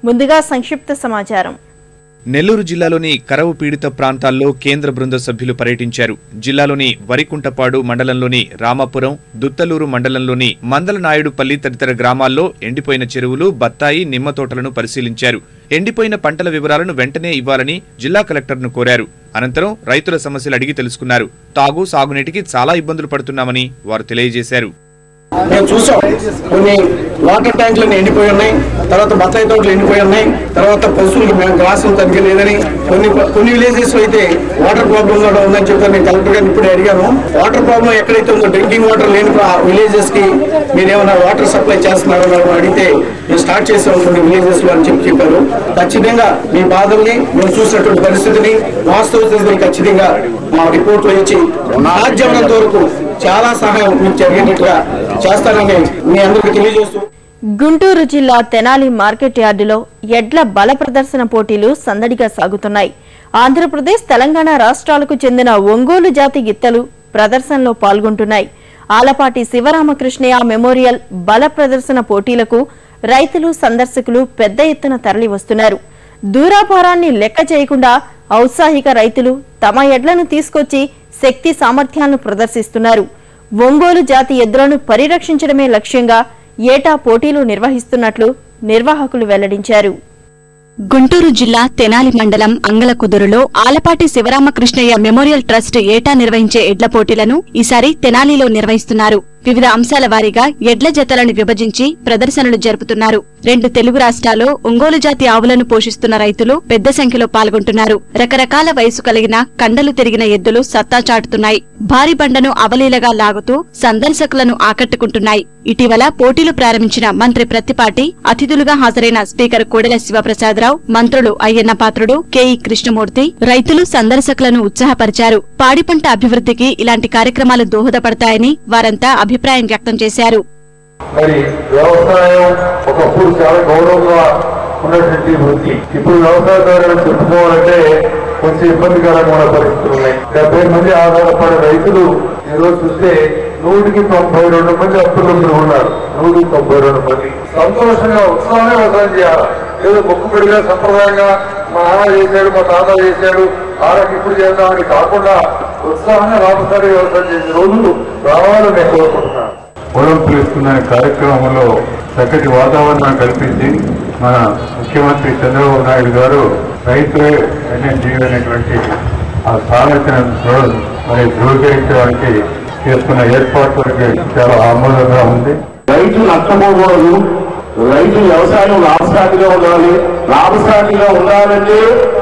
ముందుగా సంక్షిప్త సమాచారం నెల్లూరు జిల్లాలోని కరవు పీడిత ప్రాంతాల్లో కేంద్ర బృంద సభ్యులు పర్యటించారు జిల్లాలోని వరికుంటపాడు మండలంలోని రామాపురం దుత్తలూరు మండలంలోని మందలనాయుడుపల్లి తదితర గ్రామాల్లో ఎండిపోయిన చెరువులు బత్తాయి నిమ్మ తోటలను పరిశీలించారు ఎండిపోయిన పంటల వివరాలను వెంటనే ఇవ్వాలని జిల్లా కలెక్టర్ను కోరారు అనంతరం రైతుల సమస్యలు అడిగి తెలుసుకున్నారు తాగు సాగునీటికి చాలా ఇబ్బందులు పడుతున్నామని వారు తెలియజేశారు మేము చూసాం కొన్ని వాటర్ ట్యాంకులు ఎండిపోయి ఉన్నాయి తర్వాత బత్తాయి తోటలు ఎండిపోయి ఉన్నాయి తర్వాత పశువులకు మేము గ్రాసం తగ్గి లేదని కొన్ని కొన్ని విలేజెస్ అయితే వాటర్ ప్రాబ్లం కూడా ఉందని చెప్పి నేను కలెక్టర్ గారిని ఇప్పుడే అడిగాను వాటర్ ప్రాబ్లం ఎక్కడైతే ఉందో డ్రింకింగ్ వాటర్ లేని విలేజెస్ కి మీరు ఏమైనా వాటర్ సప్లై చేస్తున్నారో అని అడిగితే మేము స్టార్ట్ చేసాం కొన్ని విలేజెస్ లో అని చెప్పి చెప్పారు ఖచ్చితంగా మీ బాధల్ని మేము చూసినటువంటి పరిస్థితిని వాస్తవ స్థితిని ఖచ్చితంగా మా రిపోర్ట్ లో ఇచ్చి సాధ్యమైనంత వరకు చాలా సహాయం మీకు జరిగేటట్టుగా చేస్తానని మీ అందరికీ తెలియజేస్తూ గుంటూరు జిల్లా తెనాలి మార్కెట్ యార్డులో ఎడ్ల బల ప్రదర్శన పోటీలు సందడిగా సాగుతున్నాయి ఆంధ్రప్రదేశ్ తెలంగాణ రాష్ట్రాలకు చెందిన ఒంగోలు జాతి గిత్తలు ప్రదర్శనలో పాల్గొంటున్నాయి ఆలపాటి శివరామకృష్ణయ్య మెమోరియల్ బల ప్రదర్శన పోటీలకు రైతులు సందర్శకులు పెద్ద ఎత్తున తరలి వస్తున్నారు దూరాభారాన్ని లెక్క చేయకుండా ఔత్సాహిక రైతులు తమ ఎడ్లను తీసుకొచ్చి శక్తి సామర్థ్యాలను ప్రదర్శిస్తున్నారు ఒంగోలు జాతి ఎద్దులను పరిరక్షించడమే లక్ష్యంగా ఏటా పోటీలు నిర్వహిస్తున్నట్లు నిర్వాహకులు వెల్లడించారు గుంటూరు జిల్లా తెనాలి మండలం అంగలకుదురులో ఆలపాటి శివరామకృష్ణయ్య మెమోరియల్ ట్రస్ట్ ఏటా నిర్వహించే ఎడ్ల పోటీలను ఈసారి తెనాలిలో నిర్వహిస్తున్నారు వివిధ అంశాల వారీగా ఎడ్ల జతలను విభజించి ప్రదర్శనలు జరుపుతున్నారు రెండు తెలుగు రాష్ట్రాల్లో ఒంగోలు జాతి ఆవులను పోషిస్తున్న రైతులు పెద్ద సంఖ్యలో పాల్గొంటున్నారు రకరకాల వయసు కలిగిన కండలు తిరిగిన ఎద్దులు సత్తా చాటుతున్నాయి భారీ బండను అవలీలగా లాగుతూ సందర్శకులను ఆకట్టుకుంటున్నాయి ఇటీవల పోటీలు ప్రారంభించిన మంత్రి ప్రత్తిపాటి అతిథులుగా హాజరైన స్పీకర్ కోడెల శివప్రసాదరావు మంత్రులు అయ్యన్న పాత్రుడు కెఈ కృష్ణమూర్తి రైతులు సందర్శకులను ఉత్సాహపరిచారు పాడి పంట అభివృద్ధికి ఇలాంటి కార్యక్రమాలు దోహదపడతాయని వారంతా అభిప్రాయం వ్యక్తం చేశారు మరి వ్యవసాయం ఒకప్పుడు చాలా గౌరవంగా ఉన్నటువంటి వృత్తి ఇప్పుడు వ్యవసాయదారులను చెప్పుకోవాలంటే కొంచెం ఇబ్బందికరమైన పరిస్థితులు ఉన్నాయి డెబ్బై మంది ఆధారపడే రైతులు ఈ రోజు చూస్తే నూటికి తొంభై రెండు మంది అప్పులు ఉన్నారు నూటికి తొంభై రెండు మంది సంతోషంగా ఉత్సాహంగా వ్యవసాయం చేయాలి ఏదో మొక్కుబడిగా సంప్రదాయంగా మా నాన్న చేశాడు మా తాత చేశాడు ఆరోగ్యం ఇప్పుడు చేద్దామని కాకుండా ఉత్సాహంగా లాభసారి వ్యవసాయం చేసే రోజులు రావాలని నేను కోరుకుంటున్నాను పొలం పిలుస్తున్న కార్యక్రమంలో చక్కటి వాతావరణం కల్పించి మన ముఖ్యమంత్రి చంద్రబాబు నాయుడు గారు రైతులే అనే జీవి అనేటువంటి ఆ సామెతను మరి ధృవీకరించడానికి చేస్తున్న ఏర్పాట్లకి చాలా ఆమోదంగా ఉంది రైతు నష్టపోకూడదు రైతు వ్యవసాయం లాభసాటిగా ఉండాలి లాభసాటిగా ఉండాలంటే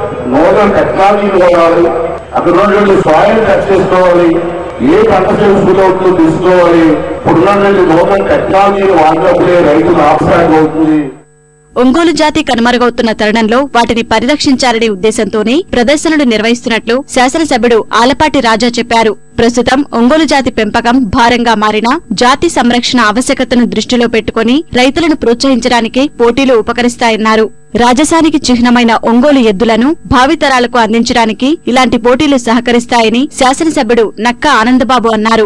నూతన టెక్నాలజీలు ఉండాలి అక్కడ ఉన్నటువంటి సాయిల్ టచ్ చేసుకోవాలి ఏ పంట చేసుకుంటూ తీసుకోవాలి ఇప్పుడున్నటువంటి నూతన టెక్నాలజీని వాడినప్పుడే రైతు లాభసాటి అవుతుంది ఒంగోలు జాతి కనుమరుగవుతున్న తరుణంలో వాటిని పరిరక్షించాలనే ఉద్దేశంతోనే ప్రదర్శనలు నిర్వహిస్తున్నట్లు శాసనసభ్యుడు ఆలపాటి రాజా చెప్పారు ప్రస్తుతం ఒంగోలు జాతి పెంపకం భారంగా మారినా జాతి సంరక్షణ ఆవశ్యకతను దృష్టిలో పెట్టుకుని రైతులను ప్రోత్సహించడానికి పోటీలు ఉపకరిస్తాయన్నారు రాజసానికి చిహ్నమైన ఒంగోలు ఎద్దులను భావితరాలకు అందించడానికి ఇలాంటి పోటీలు సహకరిస్తాయని శాసనసభ్యుడు నక్కా ఆనందబాబు అన్నారు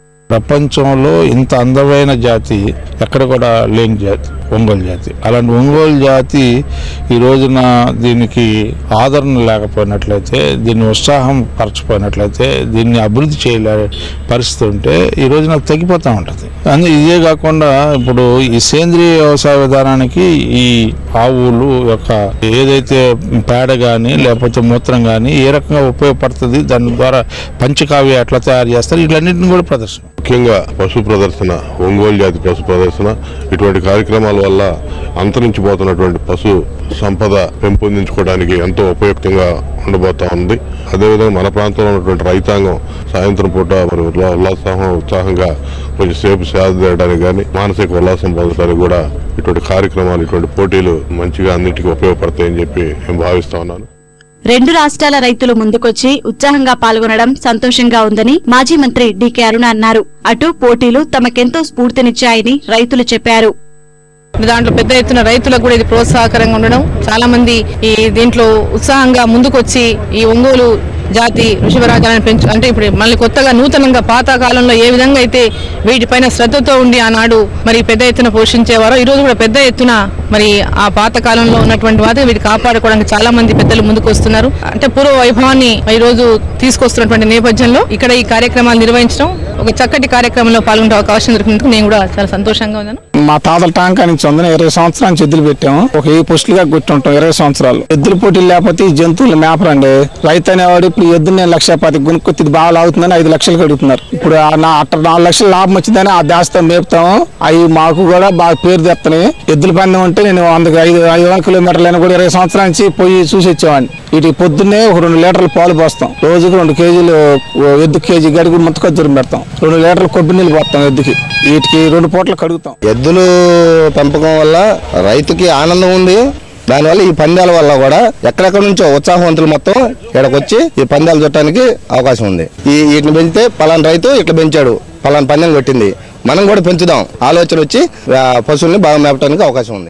ప్రపంచంలో ఇంత అందమైన జాతి ఎక్కడ కూడా లేని జాతి ఒంగోలు జాతి అలాంటి ఒంగోలు జాతి ఈ రోజున దీనికి ఆదరణ లేకపోయినట్లయితే దీన్ని ఉత్సాహం పరచపోయినట్లయితే దీన్ని అభివృద్ధి చేయలే పరిస్థితి ఉంటే ఈ రోజున తగ్గిపోతూ ఉంటుంది అందు ఇదే కాకుండా ఇప్పుడు ఈ సేంద్రియ వ్యవసాయ విధానానికి ఈ ఆవులు యొక్క ఏదైతే పేడ కానీ లేకపోతే మూత్రం కానీ ఏ రకంగా ఉపయోగపడుతుంది దాని ద్వారా పంచకావ్య ఎట్లా తయారు చేస్తారు వీటన్నిటిని కూడా ప్రదర్శన ముఖ్యంగా పశు ప్రదర్శన ఒంగోలు జాతి పశు ప్రదర్శన ఇటువంటి కార్యక్రమాల వల్ల అంతరించిపోతున్నటువంటి పశు సంపద పెంపొందించుకోవడానికి ఎంతో ఉపయుక్తంగా ఉండబోతా ఉంది అదేవిధంగా మన ప్రాంతంలో ఉన్నటువంటి రైతాంగం సాయంత్రం పూట మరి ఉల్లా- ఉల్లాసం ఉత్సాహంగా కొంచెం సేపు సేద తీయడానికి కానీ మానసిక ఉల్లాసం పొందడానికి కూడా ఇటువంటి కార్యక్రమాలు ఇటువంటి పోటీలు మంచిగా అన్నిటికీ ఉపయోగపడతాయని చెప్పి నేను భావిస్తా ఉన్నాను రెండు రాష్ట్రాల రైతులు ముందుకొచ్చి ఉత్సాహంగా పాల్గొనడం సంతోషంగా ఉందని మాజీ మంత్రి డీకే అరుణ అన్నారు అటు పోటీలు తమకెంతో స్ఫూర్తినిచ్చాయని రైతులు చెప్పారు దాంట్లో పెద్ద ఎత్తున రైతులకు కూడా ఇది ప్రోత్సాహకరంగా ఉండడం చాలా మంది ఈ దీంట్లో ఉత్సాహంగా ముందుకొచ్చి ఈ ఒంగోలు జాతి వృషభరాజాలను పెంచు అంటే ఇప్పుడు మళ్ళీ కొత్తగా నూతనంగా పాత కాలంలో ఏ విధంగా అయితే వీటిపైన శ్రద్ధతో ఉండి ఆనాడు మరి పెద్ద ఎత్తున పోషించేవారో ఈ రోజు కూడా పెద్ద ఎత్తున మరి ఆ పాత కాలంలో ఉన్నటువంటి వాటిని వీటి కాపాడుకోవడానికి చాలా మంది పెద్దలు ముందుకు వస్తున్నారు అంటే పూర్వ వైభవాన్ని ఈ రోజు తీసుకొస్తున్నటువంటి నేపథ్యంలో ఇక్కడ ఈ కార్యక్రమాలు నిర్వహించడం ఒక చక్కటి కార్యక్రమంలో పాల్గొనే అవకాశం దొరికినందుకు నేను కూడా చాలా సంతోషంగా ఉన్నాను మా తాతల టాంకా నుంచి ఉంది ఇరవై సంవత్సరాల నుంచి ఎద్దులు పెట్టాము ఒక ఏ పోస్టులుగా కొట్టి ఉంటాం ఇరవై సంవత్సరాలు ఎద్దుల పోటీలు లేకపోతే ఈ జంతువులు మేపరండి రైతు అనేవాడు ఇప్పుడు ఈ ఎద్దుని నేను లక్ష పాతి గుణకొత్తి ఇది బాగా లాగుతుందని ఐదు లక్షలు అడుగుతున్నారు ఇప్పుడు ఆ నా అట్ట నాలుగు లక్షలు లాభం వచ్చిందని ఆ దాస్తో మేపుతాము అవి మాకు కూడా బాగా పేరు తెస్తున్నాయి ఎద్దుల పందెం అంటే నేను వందకి ఐదు ఐదు వందల కిలోమీటర్లైనా కూడా ఇరవై సంవత్సరాల నుంచి పోయి చూసి వచ్చేవాడిని వీటికి పొద్దున్నే ఒక రెండు లీటర్లు పాలు పోస్తాం రోజుకి రెండు కేజీలు ఓ ఎద్దు కేజీ గడికి ముత్తకొద్దురు పెడతాం రెండు లీటర్లు కొబ్బరి నీళ్ళు పోస్తాం ఎద్దుకి వీటికి రెండు పూటలు కడుగుతాం ఎద్దులు పెంపకం వల్ల రైతుకి ఆనందం ఉంది దానివల్ల ఈ పందాల వల్ల కూడా ఎక్కడెక్కడ నుంచో ఉత్సాహవంతులు మొత్తం ఇక్కడికి వచ్చి ఈ పందాలు చుట్టానికి అవకాశం ఉంది ఈ వీటిని పెంచితే పలానా రైతు ఇట్లా పెంచాడు పలానా పందెం కొట్టింది మనం కూడా పెంచుదాం ఆలోచన వచ్చి ఆ, పశువుల్ని బాగా మేపడానికి అవకాశం ఉంది